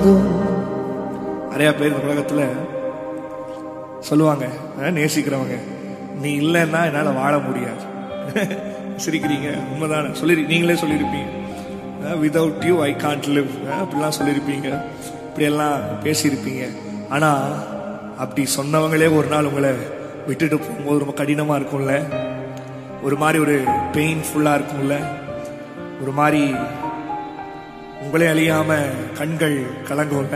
நிறைய பேர் இந்த உலகத்துல சொல்லுவாங்க அஹ், நேசிக்கிறவங்க நீ இல்லைன்னா என்னால வாழ முடியாது சிரிக்கிறீங்க உண்மைதானே சொல்லி நீங்களே சொல்லியிருப்பீங்க without you I can't live அப்படிலாம் சொல்லியிருப்பீங்க இப்படியெல்லாம் பேசியிருப்பீங்க ஆனா அப்படி சொன்னவங்களே ஒரு நாள் உங்களை விட்டுட்டு போகும்போது ரொம்ப கடினமா இருக்கும்ல ஒரு மாதிரி ஒரு பெயின்ஃபுல்லா இருக்கும்ல ஒரு மாதிரி உங்களே அழியாம கண்கள் கலங்கும்ல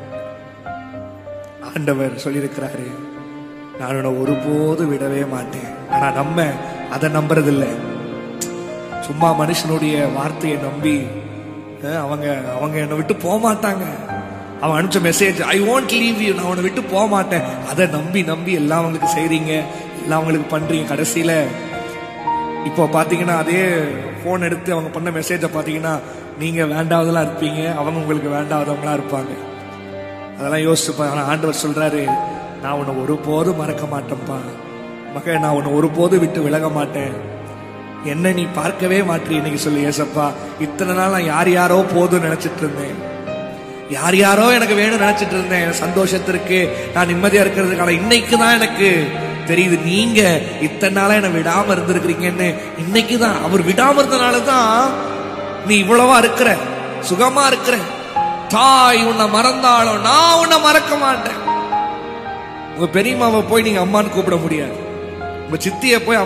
ஆண்டவர் சொல்லியிருக்கிறாரு நான் உன்னை ஒருபோது விடவே மாட்டேன் ஆனா நம்ம அதை நம்புறதில்லை சும்மா மனுஷனுடைய வார்த்தையை நம்பி அஹ், அவங்க அவங்க என்னை விட்டு போக மாட்டாங்க அவன் அனுப்பிச்ச message I won't leave you நான் உன்னை விட்டு போக மாட்டேன் அதை நம்பி நம்பி எல்லாம் அவங்களுக்கு செய்றீங்க எல்லாம் அவங்களுக்கு பண்றீங்க கடைசியில இப்போ பாத்தீங்கன்னா அதே ஃபோன் எடுத்து அவங்க பண்ண மெசேஜை பாத்தீங்கன்னா நீங்க வேண்டாவதெல்லாம் இருப்பீங்க அவங்க உங்களுக்கு வேண்டாதவங்களா இருப்பாங்க அதெல்லாம் யோசிச்சு பா- ஆனா ஆண்டவர் சொல்றாரு நான் உன்னை ஒருபோதும் மறக்க மாட்டேன்ப்பா மக நான் உன்னை ஒருபோதும் விட்டு விலக மாட்டேன் என்ன நீ பார்க்கவே மாட்டீ இன்னைக்கு சொல்லு ஏசப்பா இத்தனை நாள் நான் யார் யாரோ போதும் நினைச்சிட்டு இருந்தேன் யார் யாரோ எனக்கு வேணும் நினைச்சிட்டு இருந்தேன் என் சந்தோஷத்திற்கு நான் நிம்மதியா இருக்கிறதுக்கான இன்னைக்கு தான் எனக்கு தெரியுது நீங்க இத்தனை நாளா என்னை விடாம இருந்திருக்கிறீங்கன்னு இன்னைக்கு தான் அவர் விடாம இருந்தனால தான் நீ இவ்வளவா இருக்கிற சுகமா இருக்கிற தாய் உன்னை மறந்தாலும் நான் உன்னை மறக்க மாட்டேன் உங்க பெரியம்மாவை போய் நீங்க அம்மான்னு கூப்பிட முடியாது உங்க சித்தியை போய்